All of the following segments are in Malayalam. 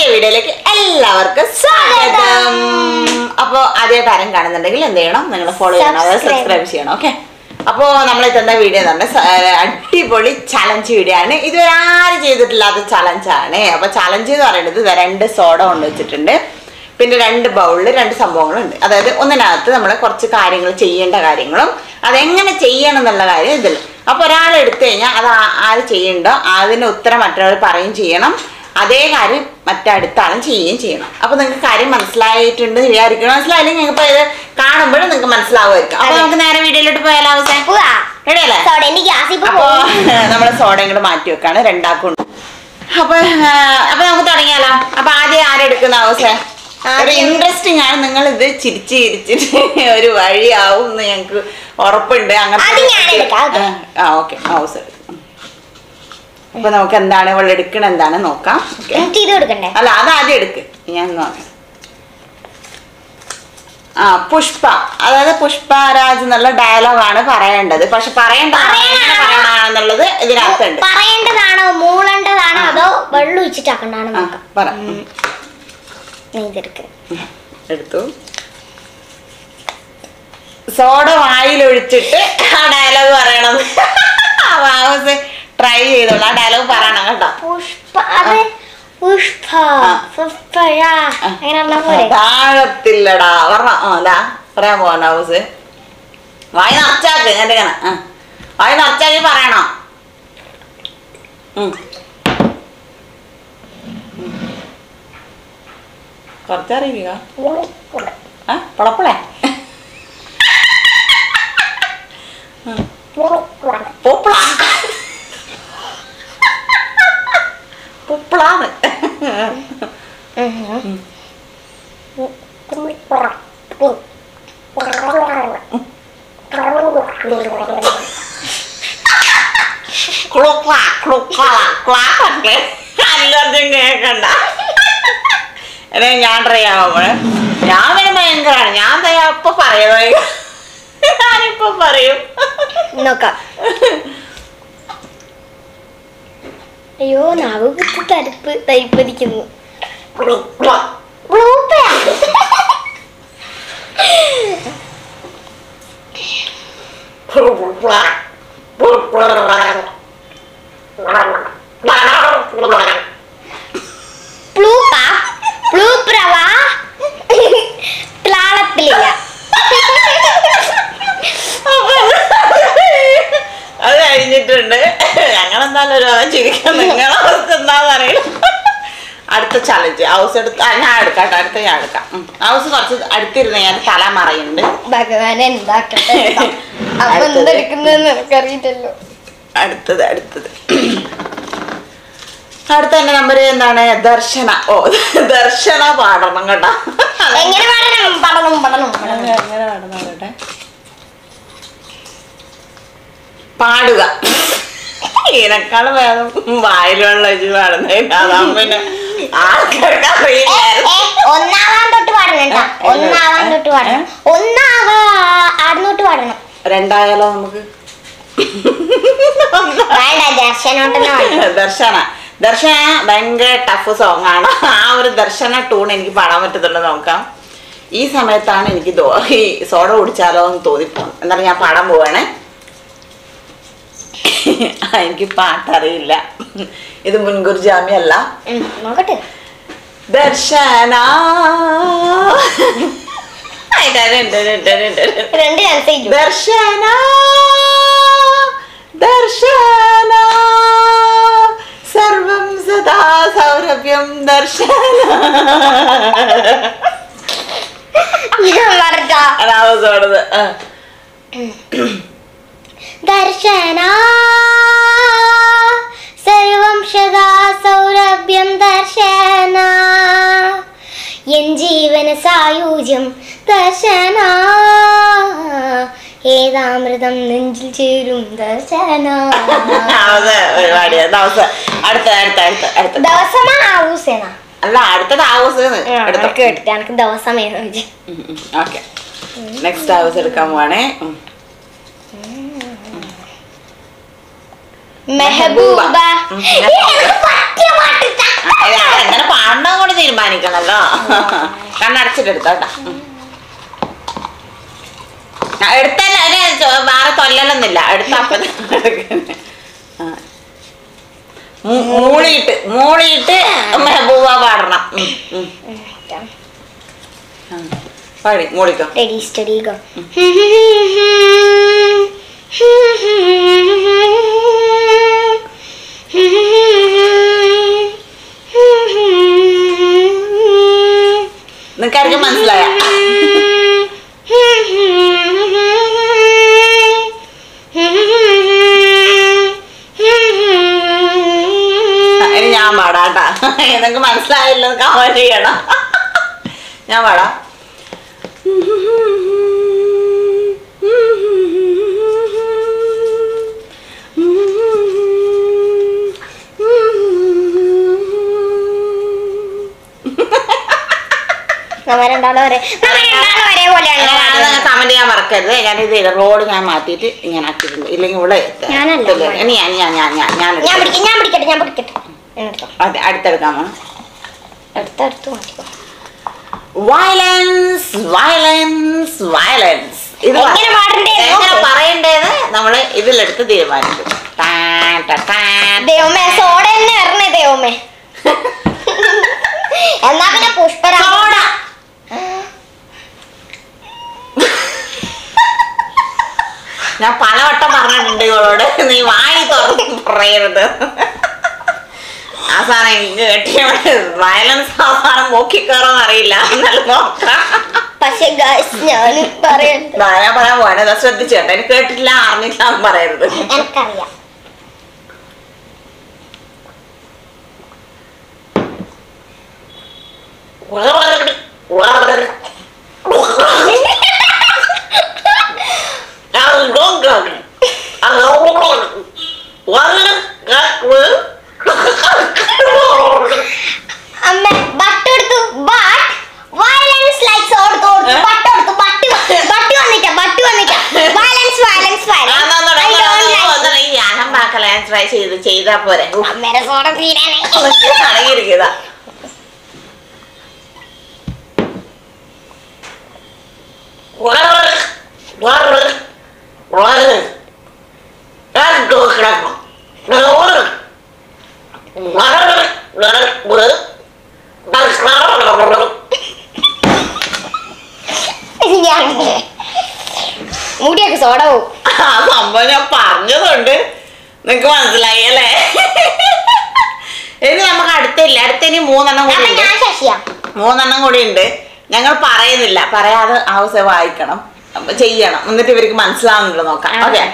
വീഡിയോയിലേക്ക് എല്ലാവർക്കും സ്വാഗതം അപ്പോ ആദ്യമായിട്ട് ആരും കാണുന്നുണ്ടെങ്കിൽ എന്ത് ചെയ്യണം നിങ്ങൾ ഫോളോ ചെയ്യണം അതായത് Subscribe. സബ്സ്ക്രൈബ് ചെയ്യണം ഓക്കെ അപ്പോൾ നമ്മൾ തന്ന വീഡിയോ തന്നെ അടിപൊളി ചലഞ്ച് വീഡിയോ ആണ് ഇതുവരെ ആരും ചെയ്തിട്ടില്ലാത്ത ചലഞ്ചാണ് അപ്പൊ ചലഞ്ച് എന്ന് പറയുന്നത് ദേ രണ്ട് സോഡ കൊണ്ട് വെച്ചിട്ടുണ്ട് പിന്നെ രണ്ട് ബൗളിൽ രണ്ട് സംഭവങ്ങളുണ്ട് അതായത് ഒന്നിനകത്ത് നമ്മൾ കുറച്ച് കാര്യങ്ങൾ ചെയ്യേണ്ട കാര്യങ്ങളും അതെങ്ങനെ ചെയ്യണം എന്നുള്ള കാര്യം ഇതിൽ അപ്പൊ ഒരാൾ എടുത്തു കഴിഞ്ഞാൽ അത് ആ- ആര് ചെയ്യണ്ടോ അതിന് ഉത്തരം മറ്റൊരാൾ പറയും ചെയ്യണം അതേ കാര്യം മറ്റടുത്ത ആളും ചെയ്യുകയും ചെയ്യണം അപ്പൊ നിങ്ങൾക്ക് കാര്യം മനസ്സിലായിട്ടുണ്ട് എന്ന് വിചാരിക്കണം മനസ്സിലായില്ലെങ്കിൽ നിങ്ങൾക്ക് ഇത് കാണുമ്പോഴും നിങ്ങൾക്ക് മനസ്സിലാവുമായിരിക്കും അപ്പൊ അതെ. നമുക്ക് നേരെ വീഡിയോയിലോട്ട് പോയാലോ അവസാനം പോവാ. റെഡി അല്ലേ സോഡ എനിക്ക് ഗ്യാസ് ഇപ്പൊ അപ്പൊ പോകും. നമ്മള് സോഡ ഇങ്ങോട്ട് മാറ്റി വെക്കാണ് രണ്ടാക്കും ഉണ്ട്. അപ്പൊ ആ, അപ്പൊ നമുക്ക് തുടങ്ങിയാലോ അപ്പൊ ആദ്യം ആരെടുക്കുന്ന അവസരം ഒരു ആദ്യം- ഇൻട്രസ്റ്റിംഗ് ആണ് നിങ്ങൾ ഇത് ചിരിച്ച് ചിരിച്ചിട്ട് ഒരു വഴിയാവും എന്ന് ഞങ്ങക്ക് ഉറപ്പുണ്ട് ആദ്യം ഞാൻ എടുക്കാം, okay. ആ ഓക്കെ ഹൗസ് അപ്പൊ നമുക്ക് എന്താണ് ഇവൾ എടുക്കണ എന്താണ് നോക്കാം ഓക്കെ എന്നിട്ട് ഇത് കൊടുക്കണ്ടേ അല്ല അത് ആദ്യം എടുക്ക് ഞാൻ നോക്കാം ആ പുഷ്പ അതായത് പുഷ്പരാജ് എന്നുള്ള ഡയലോഗാണ് പറയേണ്ടത് പക്ഷെ പറയേണ്ട പറയണോ? പറയണമെന്നുള്ളത് ഇതിനകത്തുണ്ട് പറയേണ്ടതാണോ മൂളേണ്ടതാണോ ആ. അതോ വെള്ളം ഒഴിച്ചിട്ടാക്കണ്ടാണോ ആ, നോക്കാം പറ നീ ഇതെടുക്ക് എടുത്തു സോഡ വായിലൊഴിച്ചിട്ട് ആ ഡയലോഗ് പറയണം ട്രൈ ചെയ്തോളൂ ആ ഡയലോഗ് പറയണം കേട്ടോ പുഷ്പ അത് പുഷ്പ ആ. പുഷ്പഴ അങ്ങനെ പറഞ്ഞാ പോലെ താഴത്തില്ലടാ പറഞ്ഞ ആ അതാ പറയാൻ പോകണ്ട ഹൗസ് വായി നിറച്ചാക്ക് എന്റെ ഇങ്ങനെ ആ വായി നിറച്ചാക്കി പറയണോ ഉം. ഉം. കുറച്ചറിയില്ല ആ പൊളപ്പളേ പൂപ്പള പൂപ്പളാന്ന് ക്ലുക്ലാ ക്ലുക്ലാ ക്ലാക്കൊക്കെ എല്ലാവർക്കും കേൾക്കണ്ട എന്നെ ഞാൻ ട്രൈ ചെയ്യാൻ പോകുമ്പോഴ് ഞാൻ പിന്നെ ഭയങ്കരമാണ് ഞാൻ ദേ അപ്പൊ പറയുന്നത് ഞാനിപ്പൊ പറയും നോക്കാം അയ്യോ നാവ് കുത്തി തരിപ്പ് തരിപ്പതിക്കുന്നു ബ്ലൂപ്പയാ. പ്ലൂപ്പ പ്ലൂപ്രവ പ്ലാളത്തിലില്ല അത് കഴിഞ്ഞിട്ടുണ്ട് ഞങ്ങളെന്തായാലും ഒരു അവൻ ചിരിക്കാൻ നിങ്ങളെ അവസ്ഥ എന്താന്ന് അറിയില്ല അടുത്ത ചലഞ്ച് ഹൗസ് എടുത്ത് ആ, ഞാൻ എടുക്കാം കേട്ടോ അടുത്ത ഞാൻ എടുക്കാം ഹൗസ് കുറച്ച് അടുത്തിരുന്ന് ഞാൻ തല മറയുന്നുണ്ട് ഭഗവാൻ എന്താക്കട്ടെ അപ്പൊ അടുത്തത്. എന്തെടുക്കുന്നതെന്ന് എനിക്കറിയില്ലല്ലോ അടുത്തത് അടുത്തത് അടുത്ത എന്റെ നമ്പർ എന്താണ് ദർശന ഓ ദർശന പാടണം കേട്ടോ എങ്ങനെ പഠനം പഠനം പഠനം പഠനം എങ്ങനെ പാടണം കേട്ടെ പാടുക ഇതിനേക്കാൾ വേദം വായിലുള്ള വെച്ച് പാടുന്നതിന് അതാകുമ്പോ പിന്നെ ആൾക്കാർക്ക് അറിയില്ലായിരുന്നു ഏ, ഒന്നാവാൻ തൊട്ട് പാടണം കേട്ടോ ഒന്നാവാൻ തൊട്ട് പാടണം ഒന്നാവാ ആടുന്നോട്ട് പാടണം രണ്ടായാലോ നമുക്ക് വേണ്ട ദർശനോട്ടെന്നെ പാടണം ദർശന ദർശന ഭയങ്കര ടഫ് സോങ് ആണ് ആ ഒരു ദർശന ടൂൺ എനിക്ക് പാടാൻ പറ്റത്തുള്ളൂ നോക്കാം ഈ സമയത്താണ് എനിക്ക് ദോ- ഈ സോഡ കുടിച്ചാലോ എന്ന് തോന്നിപ്പോകും എന്നാലും ഞാൻ പാടാൻ പോവാണ് ആ, എനിക്ക് പാട്ടറിയില്ല ഇത് മുൻകൂർ ജാമ്യല്ല ഉം, നോക്കട്ടെ ദർശന രണ്ട് ചാൻസ് ചെയ്തു ദർശന ദർശന സർവം സദാ സൗരഭ്യം ദർശന ഞാൻ പറഞ്ഞോ അതാവതോടത് ദർശന സർവം സദാ സൗരഭ്യം ദർശന എൻ ജീവന സായുജ്യം ദർശന ഏതാമൃതം നെഞ്ചിൽ ചേരും ദർശന പരിപാടി ദവസ അടുത്ത അടുത്ത അടുത്ത അടുത്ത ദിവസമാ ആവൂസേന അല്ല അടുത്തത് ഹൗസ് എടുത്തോ കേട്ടിട്ട് എനിക്ക് ദിവസമേന്ന് ചോദിച്ചു ഓക്കെ നെക്സ്റ്റ് ഹൗസ് എടുക്കാൻ പോവാണേ ഉം. മെഹബൂബ ഉം. ഇത് പറ്റിയ പാട്ടിട്ടാ. ആ, ഇത് അങ്ങനെ പാടണം കൂടെ തീരുമാനിക്കണല്ലോ കണ്ണടച്ചിട്ടെടുത്തോ കേട്ടോ ഉം. ആ, എടുത്തല്ല അതിന് ചോ- വേറെ തൊല്ലലൊന്നുമില്ല എടുത്ത അപ്പം ആ. മൂ- മൂളിയിട്ട് മൂളിയിട്ട് മെഹബൂബ പാടണം ഉം, ഉം. ആ. പാടി മൂളിക്കോ റെഡി സ്റ്റഡി ഗോ നിനക്കാർക്കും മനസ്സിലായ ഇനി ഞാൻ പാടാട്ടാ നിനക്ക് മനസ്സിലായില്ലോ കമന്റ് ചെയ്യണം ഞാൻ പാടാം നമ്മ രണ്ടാളും ഒരേ നമ്മ രണ്ടാളും ഒരേപോലെയാണ് പാടുന്നത്. കമന്റ് ചെയ്യാൻ മറക്കരുത് ഞാൻ ഇത് റോഡ് ഞാൻ മാറ്റിയിട്ട് ഇങ്ങനെ ആക്കിയിട്ടുണ്ട് ഇല്ലെങ്കിൽ ഇവിടെ ഞാനല്ല. ഇതില്ല. ഇനി ഞാൻ ഞാൻ ഞാൻ ഞാൻ ഞാൻ ഞാൻ എടുക്കാം. പിടിക്കാം ഞാൻ പിടിക്കട്ടെ ഞാൻ പിടിക്കട്ടെ ഞാൻ എടുക്കാം അതെ അടുത്തെടുക്കാമോ അടുത്തടുത്ത് മാറ്റിക്കോ വയലൻസ് വയലൻസ് വയലൻസ് ഇത് എങ്ങനെ പാടണ്ടേ? എങ്ങനെ നോക്ക്. പറയണ്ടേന്ന് നമ്മള് ഇതിലെടുത്ത് തീരുമാനിക്കും ടാൻ ടാ ടാൻ. ദൈവമേ സോഡ തന്നെ വരണേ ദൈവമേ എന്നാ പിന്നെ പുഷ്പരാ സോഡ. ഞാൻ പലവട്ടം പറഞ്ഞിട്ടുണ്ട് ഇവളോട് നീ വായി തുറന്ന് പറയരുത് ആ സാധനം എനിക്ക് കെട്ടിയ വയലൻസ് ആ സാധനം നോക്കിക്കയറോന്ന് അറിയില്ല എന്നാലും നോക്കാം പക്ഷെ ഗൈസ് ഞാൻ പറയണ്ട ദാ ഞാൻ പറയാൻ പോവാണ് ശ്രദ്ധിച്ചു കേട്ടോ എനിക്ക് കേട്ടിട്ടില്ല അറിഞ്ഞില്ല എന്ന് പറയരുത് എനിക്കറിയാം അമ്മ ബട്ട് എടുത്തു ബട്ട് വയലൻസ് ലൈക്ക് സോഡ് കൊടുത്തു ഏ? ബട്ട് എടുത്തു ബട്ട് ബട്ട് വന്നിട്ട ബട്ട് വന്നിട്ട വയലൻസ് വയലൻസ് വയലൻസ് ഈ യാനം പാക്കല ട്രൈ ചെയ്ത് ചെയ്താ പോരെ അമ്മേരെ സോഡ തീരാനേ അടങ്ങിയിരിക്കുന്നതാ മുടിയൊക്കെ സോഡ പോവും ആ സംഭവം ഞാൻ പറഞ്ഞതുകൊണ്ട് നിങ്ങക്ക് മനസ്സിലായി അല്ലേ ഇനി നമുക്ക് അടുത്തില്ല അടുത്ത ഇനി മൂന്നെണ്ണം കൂടി അപ്പൊ ഉണ്ട് ഞാൻ ശശിയാ മൂന്നെണ്ണം കൂടി ഉണ്ട് ഞങ്ങൾ പറയുന്നില്ല പറയാതെ ഹൗസ് വായിക്കണം അപ്പൊ ചെയ്യണം എന്നിട്ട് ഇവർക്ക് മനസ്സിലാവുന്നുണ്ടോ നോക്കാം ആ. ഓക്കെ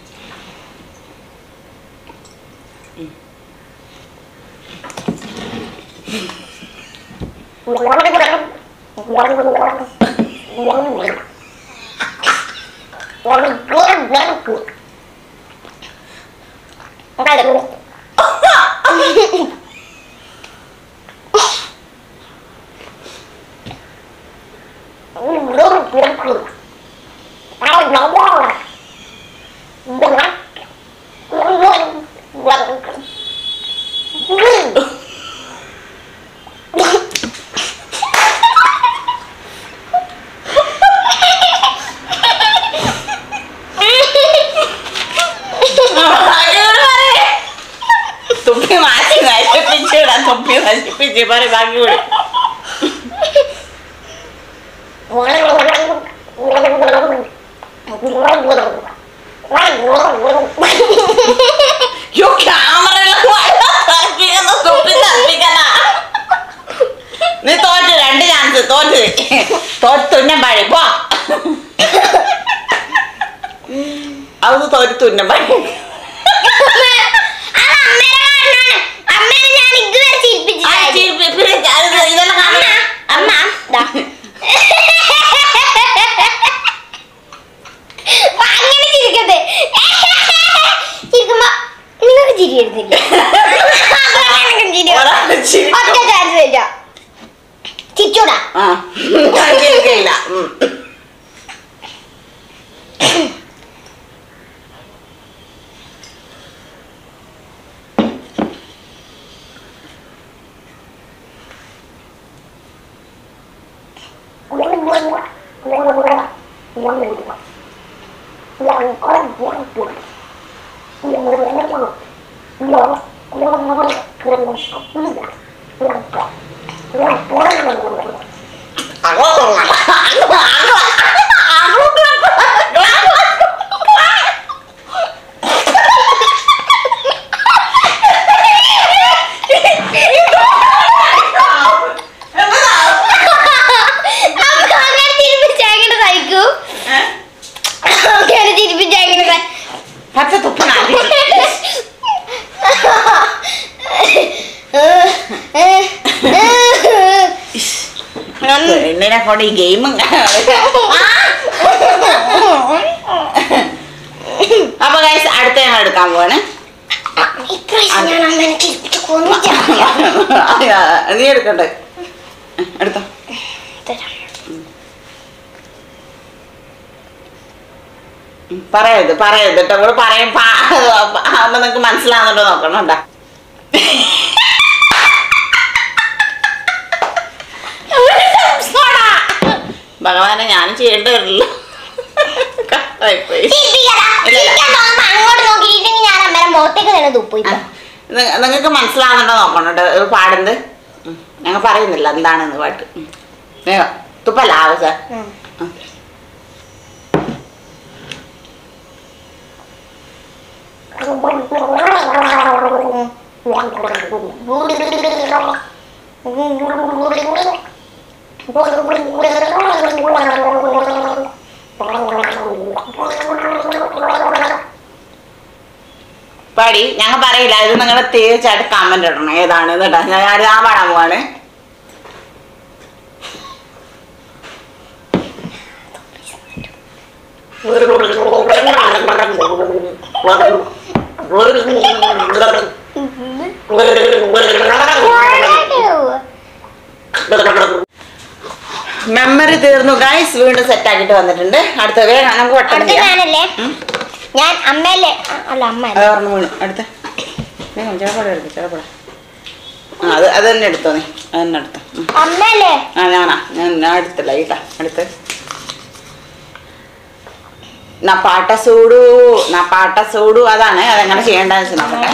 തുപ്പി മാറ്റി നശിപ്പിച്ചിടാൻ തുപ്പി നശിപ്പിച്ച് പറ ബാക്കി കൂടി യോ ക്യാമറ തുപ്പി തപ്പിക്കല നീ തോറ്റ് രണ്ട് ചാൻസ് തോറ്റ് തോറ്റ് തുന്നം പാടി പോ അത് തോറ്റ് തുന്നം പാടി അമ്മേനെ ഞാൻ ഇതുവരെ ആ, ചിരിപ്പിച്ചില്ല ചിരിപ്പി- പിന്നെ അത് ഇതെല്ലാം കാണുന്ന അമ്മ ദാ. അങ്ങനെ ചിരിക്കട്ടെ ചിരിക്കുമ്പോ നിങ്ങൾക്ക് ചിരി വരുന്നില്ല എനിക്കും ചിരി വരും. ഒരാള് ചിരിക്കും. ഒറ്റ ചാൻസ് തരാ ചിരിച്ചൂടാ ആ ഞാൻ ചിരിക്കില്ല ഉം. അപ്പൊ അങ്ങനെ തിരിപ്പിച്ച് അങ്ങനെ കഴിക്കൂ അങ്ങനെ തിരിപ്പിച്ച് അങ്ങനെ കഴി- പച്ച തുപ്പണ പെണ്ണിനെ കൊണ്ട് ഈ ഗെയിമും അപ്പൊ ഗൈസ് അടുത്ത ഞങ്ങൾ എടുക്കാൻ പോവാണ് ഇപ്രാവശ്യം ഞാൻ അമ്മേനെ തിരിപ്പിച്ച് കൊന്നിട്ടാ നീ എടുക്കണ്ടേ എടുത്തോ തരാം. ഉം, പറയരുത് പറയരുത് കേട്ടോ ഇവിടെ പറയും അപ്പൊ നിങ്ങക്ക് മനസ്സിലാവുന്നുണ്ടോ നോക്കണം കേട്ടാ ഭഗവാനെ ഞാനും ചെയ്യേണ്ടി വരില്ല കഷ്ടായിപ്പോയി. തിരിപ്പിക്കടാ. ഇല്ല, ഇല്ല. തിരിക്കാൻ തോന്നുമ്പോ അങ്ങോട്ട് നോക്കിയിട്ടുണ്ടെങ്കിൽ ഞാൻ അമ്മേടെ മുഖത്തേക്ക് തന്നെ തുപ്പു ഇപ്പൊ. നിങ്ങൾക്ക് മനസ്സിലാവുന്നുണ്ടോ നോക്കണം കേട്ടോ ഇത് പാടുന്നത് ഉം. ഞങ്ങൾ പറയുന്നില്ല എന്താണെന്ന് പാട്ട് ഉം. വേഗം. തുപ്പല്ല ആവശ്യം ഉം. പാടി ഞങ്ങൾ പറയില്ല ഇത് നിങ്ങൾ തീർച്ചയായിട്ടും കമന്റ് ഇടണം ഏതാണ് കേട്ടോ ഞാൻ ഞാൻ പാടാൻ പോവാണ് മെമ്മറി തീർന്നു ഗൈസ് വീണ്ടും സെറ്റ് ആക്കിയിട്ട് വന്നിട്ടുണ്ട് അടുത്ത വേഗം നമുക്ക് വട്ടം അടുത്ത ചെയ്യാം ഞാനല്ലേ ഉം. ഞാൻ അമ്മയല്ലേ ആ, അല്ല അമ്മ അത് പറഞ്ഞു വീണു അടുത്ത വേഗം ചിലപ്പട എടുത്തു ചിലപ്പട ആ അത് അത് തന്നെ എടുത്തോ നീ അത് തന്നെ എടുത്തോ ഉം. അമ്മയല്ലേ ആ ഞാനാ ഞാൻ ഞാൻ എടുത്തില്ല ഈട്ടാ അടുത്ത് నా పాట చూడు నా పాట చూడు అതാണ് അതെങ്ങനെ ചെയ്യേണ്ടതെന്ന് വെച്ച് നോക്കട്ടെ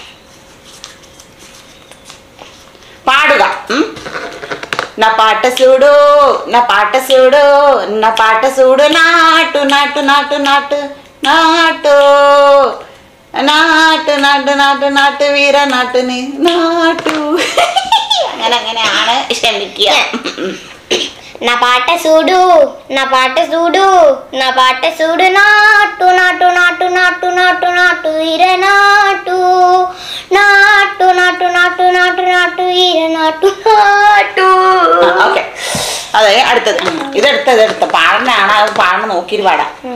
పాడుగా ఉమ్. నా పాట చూడు నా పాట చూడు నా పాట చూడు నాటు నాటు నాటు నాటు నాటు നാട്ട് നാട്ട് നാട്ട് നാട്ട് വീര നാട്ടിന് നാട്ടു അങ്ങനെ അങ്ങനെയാണ് ക്ഷമിക്കുക నా పాట చూడు నా పాట చూడు నా పాట చూడు నాటు నాటు నాటు నాటు నాటు నాటు ఇర నాటు నాటు నాటు నాటు నాటు నాటు ఇర నాటు నాటు ഓക്കെ അതെ അടുത്തത് ഉം. ഇതെടുത്ത ഇതെടുത്ത പാടനാണ് അത് പാടണ നോക്കിയിട്ട് പാടാം ഉം.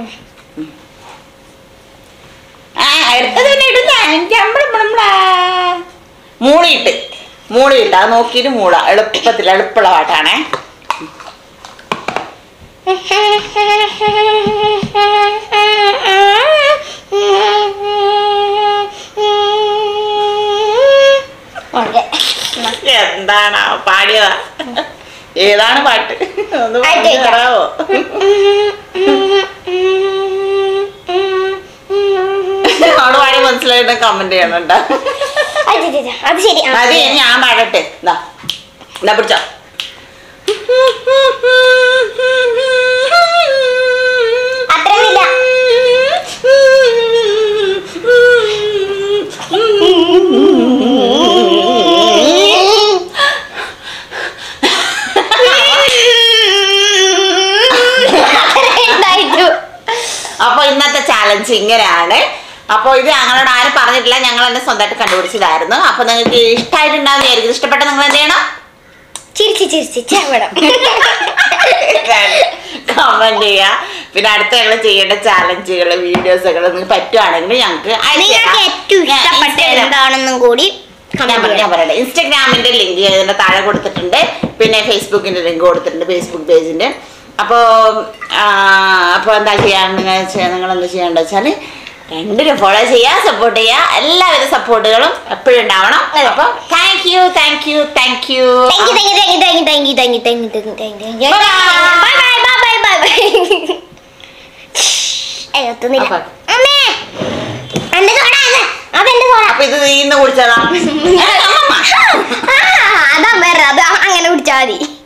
ആ അടുത്തത് പിന്നെ ഇടുന്ന എനിക്ക് അമ്പളമ്പളമ്പളാ. മൂളിയിട്ട് മൂളിയിട്ട് അത് നോക്കിയിട്ട് മൂള എളുപ്പത്തിൽ എളുപ്പമുള്ള പാട്ടാണേ ഓക്കെ എന്താണ് ആ പാടിയതാ ഏതാണ് പാട്ട് ഒന്ന് ആയിട്ട് പറഞ്ഞു തരാവോ അവിടെ പാടി മനസ്സിലായിട്ട് കമന്റ് ചെയ്യണം കേട്ടോ അത് ശരി ആ, അത് ഞാൻ പാടട്ടെ എന്താ എന്നാ പിടിച്ചോ അത്രയുമില്ല എന്തായിട്ടു അപ്പൊ ഇന്നത്തെ ചാലഞ്ച് ഇങ്ങനെയാണ് അപ്പൊ ഇത് ഞങ്ങളോട് ആരും പറഞ്ഞിട്ടില്ല ഞങ്ങൾ തന്നെ സ്വന്തമായിട്ട് കണ്ടുപിടിച്ചതായിരുന്നു അപ്പൊ നിങ്ങൾക്ക് ഇഷ്ടമായിട്ടുണ്ടാവും വിചാരിക്കും ഇഷ്ടപ്പെട്ട നിങ്ങൾ എന്ത് ചെയ്യണം ചിരിച്ച് ചിരിച്ച് ചെവടം കമന്റ് ചെയ്യുക പിന്നെ അടുത്ത ഞങ്ങൾ ചെയ്യേണ്ട ചാലഞ്ചുകൾ വീഡിയോസുകൾ നിങ്ങൾക്ക് പറ്റുവാണെങ്കിൽ ഞങ്ങൾക്ക് നിങ്ങൾക്ക് ഏറ്റവും ഇഷ്ടപ്പെട്ട എന്താണെന്നും കൂടി ഞാൻ comment പറ- ഞാൻ ചെയ്യണം. പറയട്ടെ ഇൻസ്റ്റാഗ്രാമിന്റെ ലിങ്ക് ഇതിന്റെ താഴെ കൊടുത്തിട്ടുണ്ട് പിന്നെ ഫേസ്ബുക്കിന്റെ ലിങ്ക് കൊടുത്തിട്ടുണ്ട് ഫേസ്ബുക്ക് പേജിന്റെ അപ്പോൾ അപ്പോൾ എന്താ ചെയ്യാന്ന് വെച്ചാൽ നിങ്ങൾ എന്താ ചെയ്യേണ്ടത് വെച്ചാൽ രണ്ടിനും ഫോളോ ചെയ്യുക സപ്പോർട്ട് ചെയ്യുക എല്ലാവിധ സപ്പോർട്ടുകളും എപ്പോഴും ഉണ്ടാവണം അതെ. അപ്പോൾ thank you thank you thank you Thank you, thank you, thank you, thank you, thank you, thank you, thank you, thank you, thank you. Bye-bye. Bye bye. ഏയ് എത്തുന്നില്ല അപ്പൊ. അമ്മേ എന്റെ സോഡ അത് അതെന്റെ സോഡ അപ്പൊ ഇത് നീ ഇന്ന് കുടിച്ചതാ ആ, അതാ വേറെ അത് അങ്ങനെ കുടിച്ചാ മതി